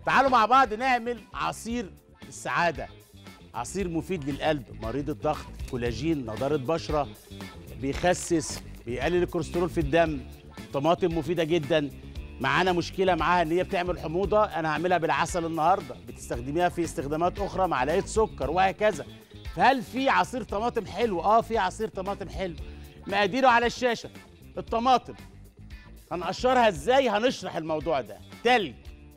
تعالوا مع بعض نعمل عصير السعاده عصير مفيد للقلب مريض الضغط كولاجين نضاره بشره بيخسس بيقلل الكوليسترول في الدم طماطم مفيده جدا معانا مشكله معاها ان هي بتعمل حموضه انا هعملها بالعسل النهارده بتستخدميها في استخدامات اخرى معلقه سكر وهكذا فهل في عصير طماطم حلو اه في عصير طماطم حلو مقاديره على الشاشه الطماطم هنقشرها ازاي هنشرح الموضوع ده تلج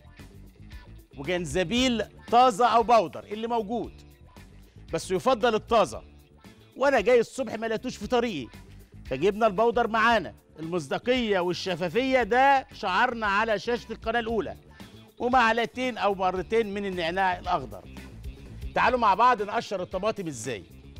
وجنزبيل طازه او بودر اللي موجود بس يفضل الطازه وانا جاي الصبح ما لقيتوش في طريقي فجبنا البودر معانا المصداقيه والشفافيه ده شعارنا على شاشه القناه الاولى ومعلقتين او مرتين من النعناع الاخضر تعالوا مع بعض نقشر الطماطم ازاي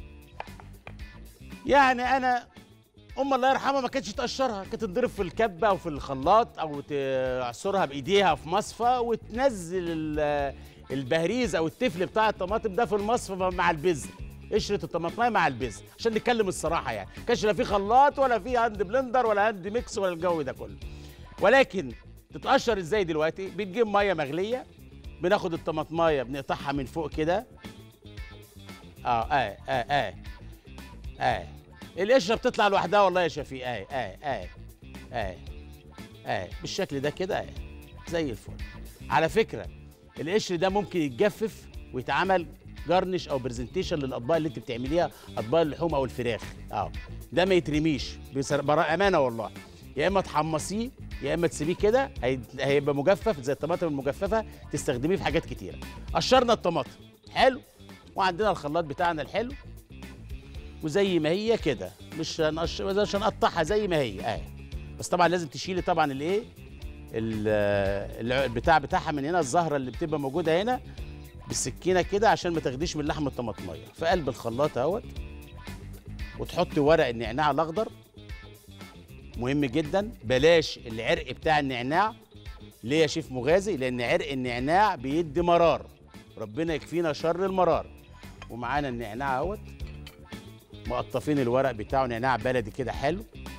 يعني انا ام الله يرحمها ما كانتش تقشرها كانت تضرب في الكبه او في الخلاط او تعصرها بايديها في مصفى وتنزل ال- البهريز او التفل بتاع الطماطم ده في المصفى مع البذر قشره الطماطمايه مع البذر عشان نتكلم الصراحه يعني كانش لا في خلاط ولا في هاند بلندر ولا هاند ميكس ولا الجو ده كله ولكن تتقشر ازاي دلوقتي بتجيب ميه مغليه بناخد الطماطمايه بنقطعها من فوق كده اه اه اه اه اه القشره بتطلع لوحدها والله يا شفيق اه اه اه اه اه بالشكل ده كده اه زي الفل على فكره القشر ده ممكن يتجفف ويتعمل جارنش او برزنتيشن للاطباق اللي انت بتعمليها اطباق اللحوم او الفراخ اه ده ما يترميش بصر- براء امانه والله يا اما تحمصيه يا اما تسيبيه كده هي- هيبقى مجفف زي الطماطم المجففه تستخدميه في حاجات كتيره قشرنا الطماطم حلو وعندنا الخلاط بتاعنا الحلو وزي ما هي كده مش هنقش... مش هنقطعها زي ما هي اهي بس طبعا لازم تشيلي طبعا الايه ال- الع- البتاع بتاعها من هنا الزهره اللي بتبقى موجوده هنا بالسكينه كده عشان ما تاخديش من لحم الطماطميه في قلب الخلاط اهوت وتحطي ورق النعناع الاخضر مهم جدا بلاش العرق بتاع النعناع ليه يا شيف مغازي لان عرق النعناع بيدي مرار ربنا يكفينا شر المرار ومعانا النعناع اهوت مقطفين الورق بتاعه نعناع بلدي كده حلو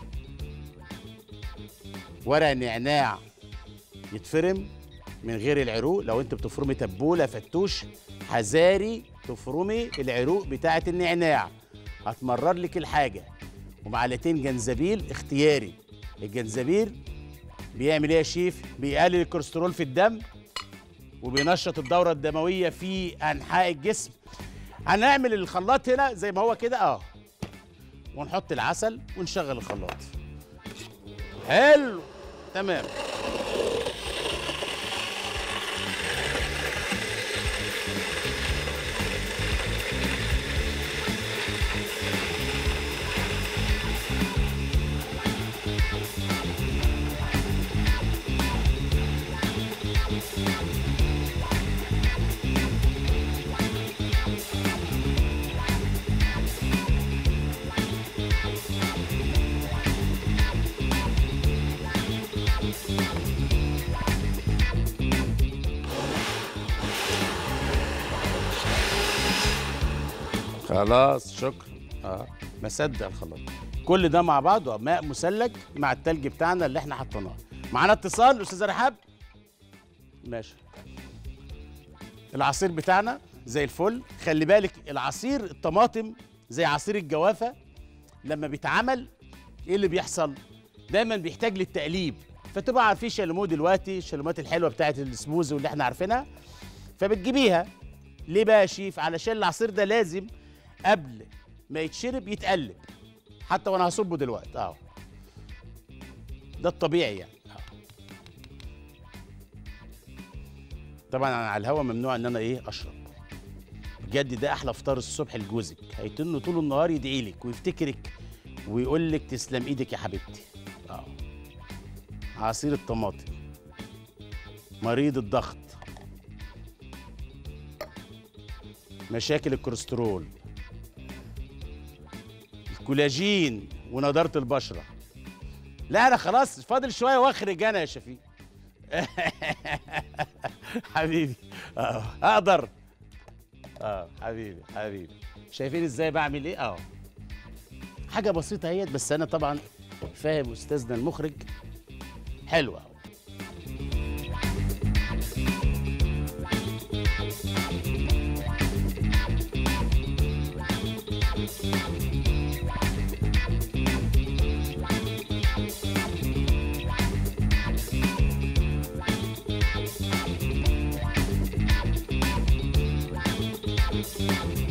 ورق النعناع يتفرم من غير العروق لو انت بتفرمي تبوله فتوش حذاري تفرمي العروق بتاعه النعناع هتمرر لك الحاجه ومعلقتين جنزبيل اختياري الجنزبيل بيعمل ايه يا شيف بيقلل الكوليسترول في الدم وبينشط الدوره الدمويه في انحاء الجسم هنعمل الخلاط هنا زي ما هو كده اه ونحط العسل ونشغل الخلاط حلو تمام خلاص شكرا اه ما صدق الخلاط كل ده مع بعضه ماء مثلج مع التلج بتاعنا اللي احنا حطيناه معانا اتصال استاذ رحاب ماشي العصير بتاعنا زي الفل خلي بالك العصير الطماطم زي عصير الجوافه لما بيتعمل ايه اللي بيحصل دايما بيحتاج للتقليب فتبقى عارفين شاليمو دلوقتي الشاليموات الحلوه بتاعت السموزي واللي احنا عارفينها فبتجيبيها ليه بقى يا شيف علشان العصير ده لازم قبل ما يتشرب يتقلب حتى وانا هصبه دلوقتي اهو ده الطبيعي يعني أهو. طبعا انا على الهوا ممنوع ان انا ايه اشرب بجد ده احلى فطار الصبح لجوزك هيتنه طول النهار يدعي لك ويفتكرك ويقول لك تسلم ايدك يا حبيبتي اه عصير الطماطم مريض الضغط مشاكل الكوليسترول الكولاجين ونضاره البشره لا انا خلاص فاضل شويه واخرج انا يا شفيق حبيبي اه اقدر اه حبيبي حبيبي شايفين ازاي بعمل ايه اه حاجه بسيطه اهيت بس انا طبعا فاهم استاذنا المخرج حلوه الشيف